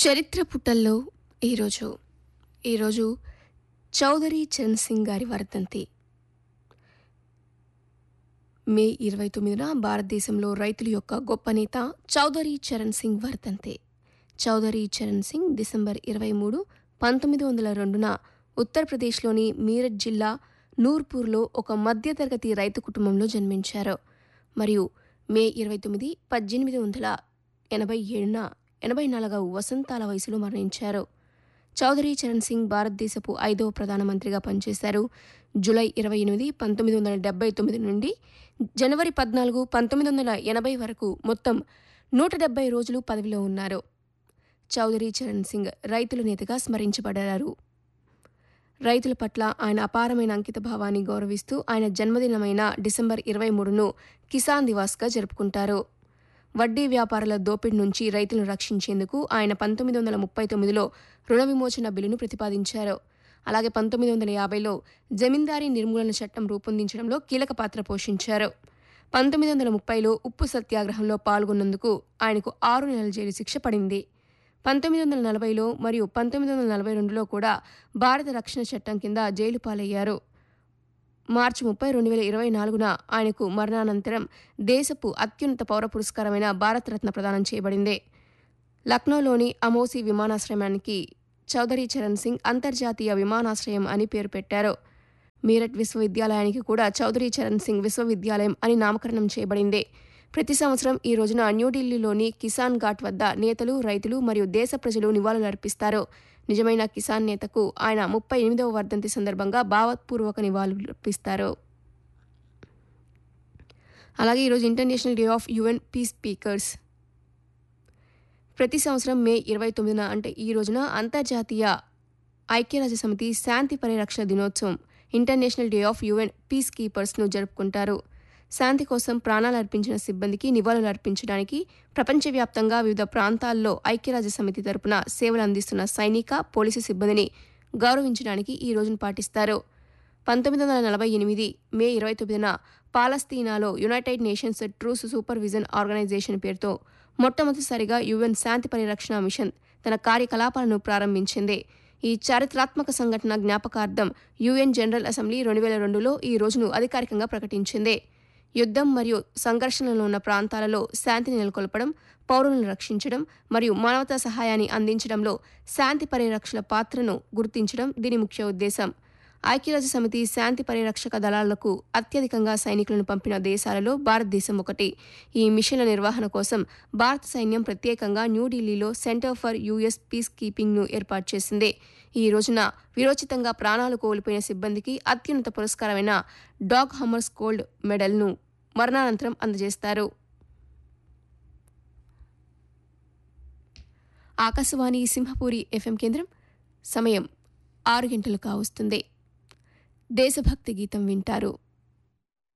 చరిత్ర పుటల్లో ఈరోజు ఈరోజు చౌదరి చరణ్ సింగ్ గారి వర్ధంతి మే ఇరవై తొమ్మిదిన భారతదేశంలో రైతుల యొక్క గొప్ప నేత చౌదరి చరణ్ సింగ్ వర్ధంతి చౌదరి చరణ్ సింగ్ డిసెంబర్ ఇరవై మూడు పంతొమ్మిది వందల రెండున ఉత్తరప్రదేశ్లోని మీరట్ జిల్లా నూర్పూర్లో ఒక మధ్యతరగతి రైతు కుటుంబంలో జన్మించారు మరియు మే ఇరవై తొమ్మిది పద్దెనిమిది వందల ఎనభై ఏడున ఎనభై నాలుగవ వసంతాల వయసులో మరణించారు చౌదరి చరణ్ సింగ్ భారతదేశపు ఐదవ ప్రధానమంత్రిగా పనిచేశారు జూలై ఇరవై ఎనిమిది పంతొమ్మిది వందల డెబ్బై తొమ్మిది నుండి జనవరి పద్నాలుగు పంతొమ్మిది వందల ఎనభై వరకు మొత్తం నూట డెబ్బై రోజులు పదవిలో ఉన్నారు చౌదరి చరణ్ సింగ్ రైతుల నేతగా స్మరించబడ్డారు రైతుల పట్ల ఆయన అపారమైన అంకిత భావాన్ని గౌరవిస్తూ ఆయన జన్మదినమైన డిసెంబర్ ఇరవై మూడును కిసాన్ దివాస్గా జరుపుకుంటారు వడ్డీ వ్యాపారుల దోపిడీ నుంచి రైతులను రక్షించేందుకు ఆయన పంతొమ్మిది వందల ముప్పై తొమ్మిదిలో రుణ విమోచన బిల్లును ప్రతిపాదించారు అలాగే పంతొమ్మిది వందల యాభైలో జమీందారీ నిర్మూలన చట్టం రూపొందించడంలో కీలక పాత్ర పోషించారు పంతొమ్మిది వందల ముప్పైలో ఉప్పు సత్యాగ్రహంలో పాల్గొన్నందుకు ఆయనకు ఆరు నెలల జైలు శిక్ష పడింది పంతొమ్మిది వందల నలభైలో మరియు పంతొమ్మిది వందల నలభై రెండులో కూడా భారత రక్షణ చట్టం కింద జైలు పాలయ్యారు మార్చి ముప్పై రెండు వేల ఇరవై నాలుగున ఆయనకు మరణానంతరం దేశపు అత్యున్నత పౌర పురస్కారమైన భారతరత్న ప్రదానం చేయబడింది లక్నోలోని అమోసి విమానాశ్రయానికి చౌదరి చరణ్ సింగ్ అంతర్జాతీయ విమానాశ్రయం అని పేరు పెట్టారు మీరట్ విశ్వవిద్యాలయానికి కూడా చౌదరి చరణ్ సింగ్ విశ్వవిద్యాలయం అని నామకరణం చేయబడింది ప్రతి సంవత్సరం ఈ రోజున న్యూఢిల్లీలోని కిసాన్ ఘాట్ వద్ద నేతలు రైతులు మరియు దేశ ప్రజలు నివాళులర్పిస్తారు నిజమైన కిసాన్ నేతకు ఆయన ముప్పై ఎనిమిదవ వర్ధంతి సందర్భంగా భావపూర్వక నివాళులర్పిస్తారు అలాగే ఈరోజు international day of UN peace speakers ప్రతి సంవత్సరం మే ఇరవై తొమ్మిదిన అంటే ఈ రోజున అంతర్జాతీయ ఐక్యరాజ్య సమితి శాంతి పరిరక్షణ దినోత్సవం international day of UN peace కీపర్స్ను జరుపుకుంటారు శాంతి కోసం ప్రాణాలు అర్పించిన సిబ్బందికి నివాళులు అర్పించడానికి ప్రపంచవ్యాప్తంగా వివిధ ప్రాంతాల్లో ఐక్యరాజ్య సమితి తరపున సేవలు అందిస్తున్న సైనిక పోలీసు సిబ్బందిని గౌరవించడానికి ఈ రోజును పాటిస్తారు పంతొమ్మిది వందల నలభై ఎనిమిది మే ఇరవై తొమ్మిదిన పాలస్తీనాలో United Nations truce supervision organisation పేరుతో మొట్టమొదటిసారిగా యుఎన్ శాంతి పరిరక్షణ మిషన్ తన కార్యకలాపాలను ప్రారంభించింది ఈ చారిత్రాత్మక సంఘటన జ్ఞాపకార్థం యుఎన్ జనరల్ అసెంబ్లీ రెండు వేల రెండులో ఈ రోజును అధికారికంగా ప్రకటించింది యుద్ధం మరియు సంఘర్షణలో ఉన్న ప్రాంతాలలో శాంతిని నెలకొల్పడం పౌరులను రక్షించడం మరియు మానవతా సహాయాన్ని అందించడంలో శాంతి పరిరక్షణ పాత్రను గుర్తించడం దీని ముఖ్య ఉద్దేశం ఐక్యరాజ్య సమితి శాంతి పరిరక్షక దళాలకు అత్యధికంగా సైనికులను పంపిన దేశాలలో భారతదేశం ఒకటి ఈ మిషన్ల నిర్వహణ కోసం భారత సైన్యం ప్రత్యేకంగా న్యూఢిల్లీలో సెంటర్ ఫర్ యుఎస్ పీస్ కీపింగ్ను ఏర్పాటు చేసింది ఈ రోజున విరోచితంగా ప్రాణాలు కోల్పోయిన సిబ్బందికి అత్యున్నత పురస్కారమైన డాగ్ హమ్మర్స్ గోల్డ్ మెడల్ను మరణానంతరం అందజేస్తారు ఆకాశవాణి సింహపూరి ఎఫ్ఎం కేంద్రం సమయం ఆరు గంటలు కావస్తుంది దేశభక్తి గీతం వింటారు